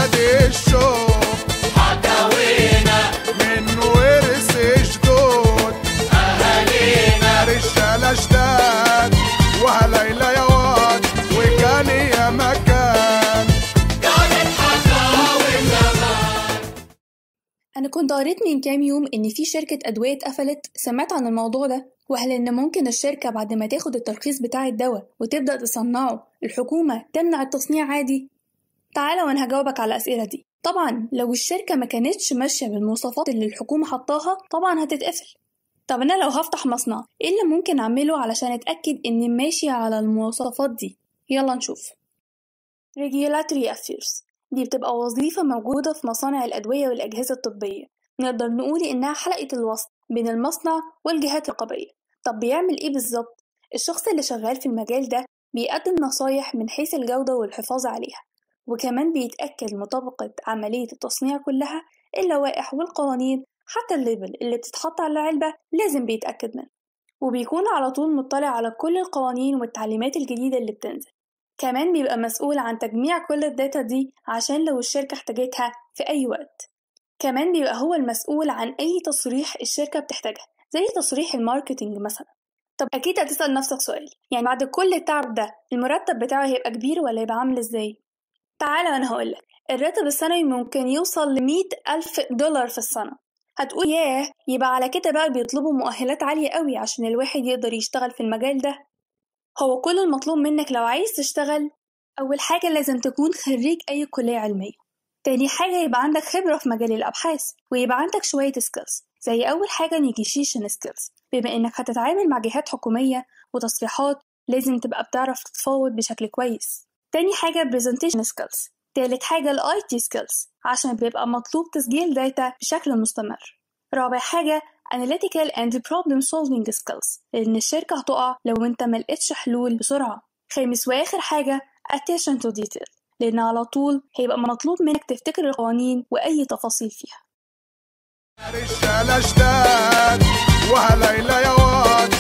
نادي الشوق حكاوينا من ورث جدود أهالينا رجالة جداد وهليلة يا واد وكان يا مكان كانت حكاوي زمان أنا كنت قريت من كام يوم إن في شركة أدوية اتقفلت سمعت عن الموضوع ده وهل إن ممكن الشركة بعد ما تاخد الترخيص بتاع الدواء وتبدأ تصنعه الحكومة تمنع التصنيع عادي؟ تعالى وأنا هجاوبك على الأسئلة دي طبعا لو الشركة ما كانتش ماشية بالمواصفات اللي الحكومة حطاها طبعا هتتقفل طب أنا لو هفتح مصنع إيه اللي ممكن أعمله علشان أتأكد إني ماشية على المواصفات دي؟ يلا نشوف Regulatory Affairs دي بتبقى وظيفة موجودة في مصانع الأدوية والأجهزة الطبية نقدر نقول إنها حلقة الوصل بين المصنع والجهات الرقابية طب بيعمل إيه بالظبط؟ الشخص اللي شغال في المجال ده بيقدم نصايح من حيث الجودة والحفاظ عليها وكمان بيتأكد مطابقة عملية التصنيع كلها اللوائح والقوانين حتى الليبل اللي بتتحط على العلبة لازم بيتأكد منه وبيكون على طول مطلع على كل القوانين والتعليمات الجديدة اللي بتنزل كمان بيبقى مسؤول عن تجميع كل الداتا دي عشان لو الشركة احتاجتها في أي وقت كمان بيبقى هو المسؤول عن أي تصريح الشركة بتحتاجها زي تصريح الماركتينج مثلا طب أكيد هتسأل نفسك سؤال يعني بعد كل التعب ده المرتب بتاعه هيبقى كبير ولا يبقى عامل ازاي؟ تعالى وأنا هقولك الراتب السنوي ممكن يوصل لمية ألف دولار في السنة هتقول ياه يبقى على كده بقى بيطلبوا مؤهلات عالية قوي عشان الواحد يقدر يشتغل في المجال ده هو كل المطلوب منك لو عايز تشتغل أول حاجة لازم تكون خريج أي كلية علمية تاني حاجة يبقى عندك خبرة في مجال الأبحاث ويبقى عندك شوية سكيلز زي أول حاجة negotiation skills بما إنك هتتعامل مع جهات حكومية وتصريحات لازم تبقى بتعرف تتفاوض بشكل كويس تاني حاجة presentation skills تالت حاجة ال IT skills عشان بيبقى مطلوب تسجيل داتا بشكل مستمر رابع حاجة analytical and problem solving skills لأن الشركة هتقع لو أنت ملقتش حلول بسرعة خامس وآخر حاجة attention to detail لأن على طول هيبقى مطلوب منك تفتكر القوانين وأي تفاصيل فيها رجالة جداد وهليلة يا واد